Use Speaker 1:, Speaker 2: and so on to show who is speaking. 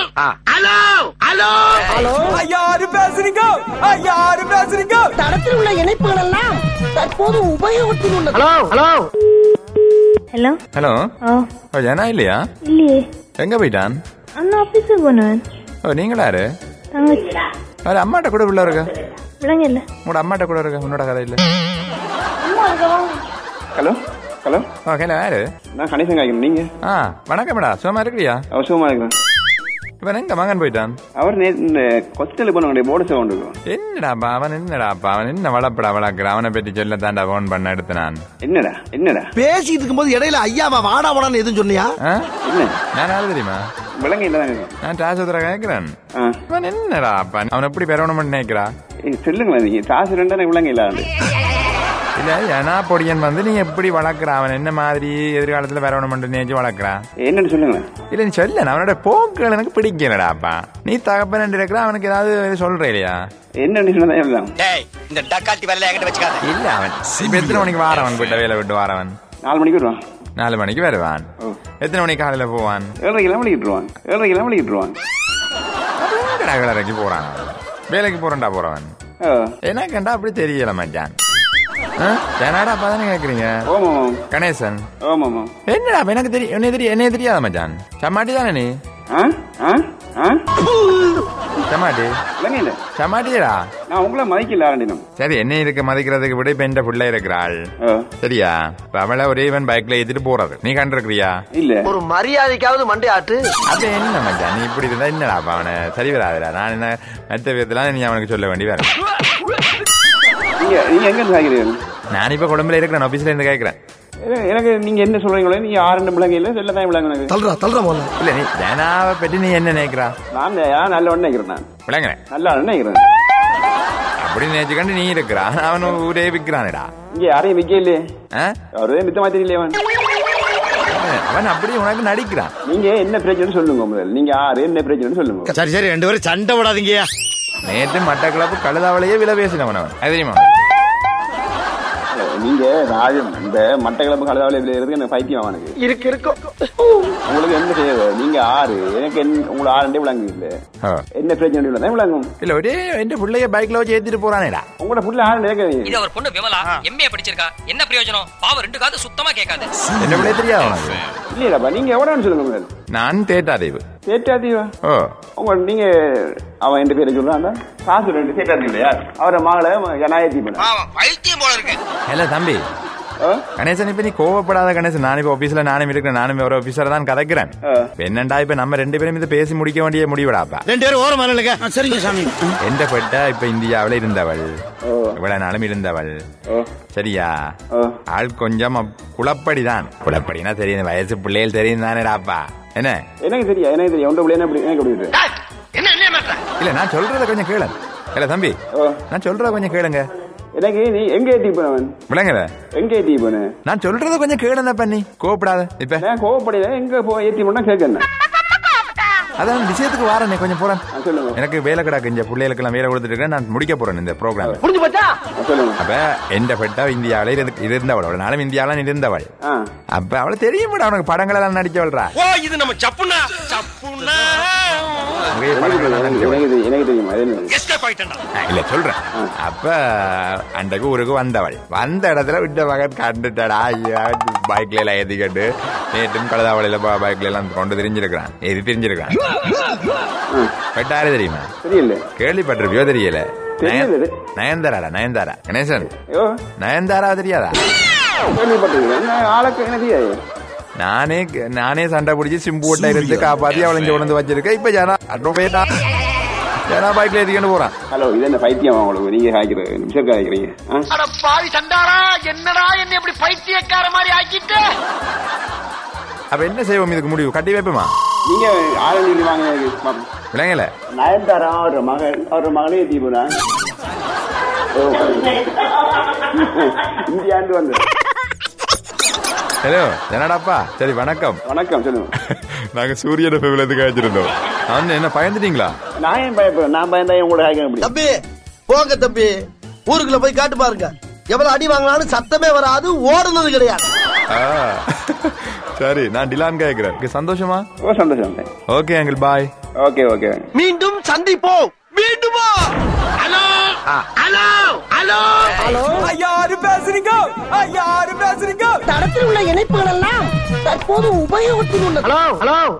Speaker 1: Hello hello
Speaker 2: யாரு பேசுறீங்க யாரு பேசுறீங்க
Speaker 3: தடத்தில் உள்ள இணைப்புகள் எல்லாம் தற்போது உபயோகத்தில் உள்ளது
Speaker 1: ஹலோ ஹலோ
Speaker 4: ஹலோ
Speaker 5: ஹலோ
Speaker 4: ஓ
Speaker 5: ஓ ஜனா இல்லையா
Speaker 4: இல்லையே
Speaker 5: எங்க போயிட்டான்
Speaker 4: அண்ணா ஆஃபீஸுக்கு போனவன்
Speaker 5: ஓ நீங்களா யாரு
Speaker 4: தங்கச்சி
Speaker 5: அது அம்மாட்ட கூட உள்ள இருக்கா
Speaker 4: விளங்க இல்ல
Speaker 5: உங்களோட அம்மாட்ட கூட இருக்கா உன்னோட கதை இல்ல
Speaker 6: ஹலோ ஹலோ
Speaker 5: ஓ ஹலோ யாரு
Speaker 6: நான் கணேசன் காய்க்கிறேன் நீங்க
Speaker 5: ஆ வணக்கம்டா சும்மா இருக்கிறியா
Speaker 6: அவசரமா இருக்கிறேன்
Speaker 5: இவன் எங்க மகன் போயிட்டான்
Speaker 6: அவர் நேத்து இந்த கொஸ்டல் போன போர்டு சவுண்ட் இருக்கும்
Speaker 5: என்னடாப்பா அவன் என்னடாப்பா அவன் என்ன வளப்படா வளர்க்குற அவனை பற்றி சொல்ல தாண்டா போன் பண்ண எடுத்து நான்
Speaker 6: என்னடா என்னடா
Speaker 1: பேசிட்டு இருக்கும்போது இடையில ஐயாவா வாடா வாடான்னு எதுவும் சொன்னியா
Speaker 5: ஆ?
Speaker 6: என்ன
Speaker 5: நான் யாரு தெரியுமா
Speaker 6: விலங்கு இல்லதான் இருக்கு
Speaker 5: நான் டிராசத்துல கேட்கிறேன்
Speaker 6: ஆ
Speaker 5: அவன் என்னடா அப்பா அவன் எப்படி பெறவணும் பண்ணி நினைக்கிறா
Speaker 6: ஏய், சொல்லுங்களேன் நீங்க காசு ரெண்டா எனக்கு விலங்கு இல்லாது
Speaker 5: இல்ல ஏனா பொடியன் வந்து நீ எப்படி வளர்க்குற அவன் என்ன மாதிரி எதிர்காலத்துல பெறவணும் பண்ணி நினைச்சு வளர்க்குறான்
Speaker 6: என்னன்னு சொல்லுங்களேன்
Speaker 5: இல்ல நீ சொல்ல அவனோட போக்குகள் எனக்கு பிடிக்கலடாப்பா நீ தகப்பன் இருக்கிற அவனுக்கு ஏதாவது சொல்ற இல்லையா
Speaker 6: என்னன்னு சொன்னதா எல்லாம்
Speaker 2: டேய் இந்த டக்காத்தி வரல என்கிட்ட வச்சுக்காத
Speaker 5: இல்ல அவன் இப்ப எத்தனை மணிக்கு வாரவன் போயிட்ட வேலை விட்டு வாரவன்
Speaker 6: நாலு மணிக்கு வருவான்
Speaker 5: நாலு மணிக்கு வருவான்
Speaker 6: ஓ.
Speaker 5: எத்தனை மணிக்கு காலையில போவான்
Speaker 6: ஏழரை கிலோ விட்டுருவான் ஏழரை கிலோ விட்டுருவான்
Speaker 5: எங்கடா வேலைக்கு போறான் அவன்? வேலைக்கு போறேன்டா போறவன்
Speaker 6: ஓ
Speaker 5: எனக்குண்டா அப்படி தெரியல மச்சான் ஆ? என்னடா அப்பா தானே கேக்குறீங்க
Speaker 6: ஓமாம்
Speaker 5: கணேசன்
Speaker 6: ஓமாம்
Speaker 5: என்னடா அப்ப எனக்கு தெரியும் என்ன தெரியும் என்ன தெரியாத மச்சான் சமாட்டி தானே நீ
Speaker 6: ஆ ஆ ஆ
Speaker 5: சமாட்டி
Speaker 6: விலங்கு இல்ல
Speaker 5: சமாட்டியடா
Speaker 6: நான் உங்களை மதிக்கல ஆரண்டினம்
Speaker 5: சரி என்ன இருக்கு மதிக்கிறதுக்கு விட இப்ப எந்த புள்ள இருக்கிறாள்
Speaker 6: ஓ
Speaker 5: சரியா இப்ப அவளை ஒரே இவன் பைக்ல ஏத்திட்டு போறது நீ கண்டிருக்கிறியா
Speaker 6: இல்ல
Speaker 1: ஒரு மரியாதைக்காவது மண்டை ஆட்டு
Speaker 5: அது என்ன மச்சான் நீ இப்படி இருந்தா என்னடா அப்ப அவனை சரி வராதுடா நான் என்ன மற்ற விதத்துல நீ அவனுக்கு சொல்ல வேண்டி வேற
Speaker 6: நீங்க நீங்க எங்க இருந்து சாய்க்கிறீங்க
Speaker 5: நான் இப்ப கொழும்புல இருக்கிறேன் ஆபீஸ்ல இருந்து கேக்குறேன்
Speaker 6: எனக்கு- எனக்கு நீங்க என்ன சொல்றீங்களோ நீங்க ஆறு விலங்கு இல்ல செல்ல தான் விலங்கு எனக்கு
Speaker 1: தல்றா தல்றா போல
Speaker 5: இல்ல நீ ஜனாவை பற்றி நீ என்ன நினைக்கிறா
Speaker 6: நான் நான் நல்ல ஒண்ணு நினைக்கிறேன் நான்
Speaker 5: விளங்குறேன்
Speaker 6: நல்லா நினைக்கிறேன்
Speaker 5: அப்படி நினைச்சுக்கண்டு நீ இருக்கிறா அவன் ஊரே விற்கிறானடா
Speaker 6: இங்க யாரையும் விக்க இல்லையே
Speaker 5: ஆ?
Speaker 6: அவரே மித்த மாதிரி இல்லையே அவன்
Speaker 5: அவன் அப்படி உனக்கு நடிக்கிறான்
Speaker 6: நீங்க என்ன பிரச்சனை சொல்லுங்க முதல்ல நீங்க யாரு என்ன பிரச்சனை சொல்லுங்க
Speaker 1: சரி சரி ரெண்டு பேரும் சண்டை விடாதீங்கயா
Speaker 5: நேற்று மட்டக்களப்பு கழுதாவளையே விலை பேசினவன் அவன் அது தெரியுமா
Speaker 6: நீங்க ராஜம் இந்த மட்டக்களப்பு கலதாவில் இருக்கு எனக்கு பைத்தியம் அவனுக்கு
Speaker 3: இருக்கு இருக்கும்
Speaker 6: உங்களுக்கு என்ன செய்யுது நீங்க ஆறு எனக்கு என்ன உங்களை ஆறு விளங்கு இல்ல
Speaker 5: ஆ.
Speaker 6: என்ன பிரச்சனை இல்லை தான் விளங்கும்
Speaker 5: இல்ல ஒரே எந்த பிள்ளைய பைக்ல வச்சு ஏத்திட்டு போறானேடா
Speaker 6: உங்களோட புள்ள ஆறு நினைக்கிறீங்க
Speaker 7: இது அவர் பொண்ணு விமலா எம்ஏ படிச்சிருக்கா என்ன பிரயோஜனம் பாவம் ரெண்டு காது சுத்தமா கேட்காது
Speaker 5: என்ன பிள்ளைய தெரியாது உனக்கு
Speaker 6: இல்லையாப்பா நீங்க எவ்வளவு சொல்லுங்க முதல்ல
Speaker 5: நான் தேட்டாதேவு
Speaker 6: சேட்டாதீவா
Speaker 5: ஓ
Speaker 6: உங்க நீங்க அவன் எந்த பேரை சொல்றான் காசு ரெண்டு சேட்டாதி இல்லையா அவரை மகளை ஜனாயத்தி பண்ண
Speaker 7: பாவம் பைத்தியம் போல இருக்கு
Speaker 5: இல்ல தம்பி
Speaker 6: ஆ?
Speaker 5: கணேசன் இப்ப நீ கோவப்படாத கணேசன் நான் இப்ப ஆபீஸ்ல நானும் இருக்கிறேன் நானும் ஒரு ஆபீசர் தான் கதைக்கிறேன்
Speaker 6: ஆ.
Speaker 5: இப்ப என்னண்டா இப்ப நம்ம ரெண்டு பேரும் இது பேசி முடிக்க வேண்டிய முடிவுடாப்பா
Speaker 1: ரெண்டு பேரும் ஓரமா நில்லுங்க
Speaker 3: சரிங்க சாமி
Speaker 5: எந்த பெட்டா இப்ப இந்தியாவுல இருந்தவள்
Speaker 6: ஓ
Speaker 5: இவ்வளவு நாளும் இருந்தவள்
Speaker 6: ஓ
Speaker 5: சரியா
Speaker 6: ஓ
Speaker 5: ஆள் கொஞ்சம் அப்- குழப்படிதான் குழப்படினா தெரியும் வயசு பிள்ளைகள் தெரியும் தானேடாப்பா என்ன
Speaker 6: எனக்கு தெரியும் எனக்கு தெரியும் உங்க பிள்ளை எப்படி எனக்கு எப்படி இருக்கு?
Speaker 7: என்ன என்ன மாட்டா
Speaker 5: இல்ல நான் சொல்றத கொஞ்சம் கேளு இல்ல தம்பி
Speaker 6: ஓ
Speaker 5: நான் சொல்றத கொஞ்சம் கேளுங்க
Speaker 6: எனக்கு நீ எங்க ஏத்தி போனவன்
Speaker 5: விளங்குத
Speaker 6: எங்க ஏத்தி போன
Speaker 5: நான் சொல்றத கொஞ்சம் கேளுங்க பண்ணி கோவப்படாத இப்ப
Speaker 6: நான் கோவப்படையில எங்க போ ஏத்தி போனா கேட்கணும்
Speaker 5: அதான் விஷயத்துக்கு வாரனே கொஞ்சம் போறேன்
Speaker 6: சொல்லுங்க
Speaker 5: எனக்கு வேலை கிடக்கு இந்த பிள்ளைகளுக்கு எல்லாம் வேலை கொடுத்துட்டு இருக்கேன் நான் முடிக்க போறேன் இந்த ப்ரோக்ராம்
Speaker 3: புரிஞ்சு போச்சா
Speaker 6: ஆ, சொல்லுங்க
Speaker 5: அப்ப எந்த பெட்டா இந்தியாவில இருந்து- இருந்தவள் ஒரு நாளும் இந்தியாவில இருந்தவள்
Speaker 6: ஆ
Speaker 5: அப்ப அவளை தெரியும் அவனுக்கு படங்கள் எல்லாம் நடிச்சவள்ரா
Speaker 2: ஓ இது நம்ம சப்புனா சப்புனா
Speaker 5: நிறைய
Speaker 6: எனக்கு
Speaker 5: படங்கள் எல்லாம்
Speaker 6: தெரியும்,
Speaker 5: நடிச்சவள்.
Speaker 6: எனக்கு தெரியும், எனக்கு தெரியும் அது என்னது
Speaker 2: எஸ்கேப் ஆயிட்டா
Speaker 5: ஆ, இல்ல சொல்றேன் அப்ப அன்றைக்கு ஊருக்கு வந்தவள் வந்த இடத்துல விட்ட மகன் கண்டுட்டடா ஐயா பைக்ல எல்லாம் ஏத்திக்கிட்டு நேற்றும் கழுதாவளையில பைக்ல எல்லாம் கொண்டு தெரிஞ்சிருக்கிறான் எது தெரிஞ்சிருக்கான் பெட்டாரு தெரியுமா
Speaker 6: தெரியல
Speaker 5: கேள்விப்பட்டிருப்பியோ தெரியல
Speaker 6: தெரியாது.
Speaker 5: நயன்- நயன்தாராடா நயன்தாரா கணேசன்
Speaker 6: ஐயோ
Speaker 5: நயன்தாரா தெரியாதா
Speaker 6: கேள்விப்பட்டிருக்கேன் என்ன ஆளுக்கு என்ன தெரியாது
Speaker 5: நானே நானே சண்டை பிடிச்சி சிம்பூட்ல இருந்து காப்பாத்தி அவளை இங்க கொண்டு வச்சிருக்கேன் இப்ப ஜனா அட்ரோ போயிட்டா ஜனா பைக்ல ஏத்திக்கிட்டு போறான்
Speaker 6: ஹலோ இது என்ன பைத்தியம் உங்களுக்கு நீங்க காய்க்கிற நிமிஷம் காய்க்கிறீங்க ஆ?
Speaker 3: அட பாவி சண்டாரா என்னடா என்ன இப்படி பைத்தியக்கார மாதிரி ஆக்கிட்டு
Speaker 5: அப்ப என்ன செய்வோம் இதுக்கு முடிவு கட்டி வைப்போமா
Speaker 6: நீங்க ஆரஞ்சு சொல்லி வாங்க எனக்கு பாப்போம்.
Speaker 5: விளங்கல
Speaker 6: நயன்தாரா ஒரு மகள் ஒரு மகளே ஏத்தி போனான் ஓ. இந்தியாண்டு வந்து
Speaker 5: ஹலோ என்னடாப்பா சரி வணக்கம்
Speaker 6: வணக்கம் சொல்லுங்க
Speaker 5: நாங்க சூரியன் ஃபேமில இருந்து காய்ச்சிருந்தோம் அண்ணன் என்ன பயந்துட்டீங்களா
Speaker 6: நான் ஏன் பயப்படுறேன் நான் பயந்தா என் கூட காய்க்க முடியும்
Speaker 1: தம்பி போங்க தம்பி ஊருக்குள்ள போய் காட்டு பாருங்க எவ்வளவு அடி வாங்கினாலும் சத்தமே வராது ஓடுனது கிடையாது
Speaker 5: ஆ. சரி நான் டிலான் கேக்குறேன் சந்தோஷமா
Speaker 6: ரொம்ப சந்தோஷம்
Speaker 5: okay uncle bye
Speaker 6: okay okay
Speaker 1: மீண்டும் சந்திப்போம் மீண்டுமா
Speaker 3: ஹலோ ஹலோ ஹலோ
Speaker 1: ஹலோ
Speaker 2: யாரு பேசுறீங்க யாரு பேசுறீங்க
Speaker 1: தடத்தில் உள்ள இணைப்புகள் எல்லாம் தற்போது உபயோகத்தில் உள்ளது ஹலோ ஹலோ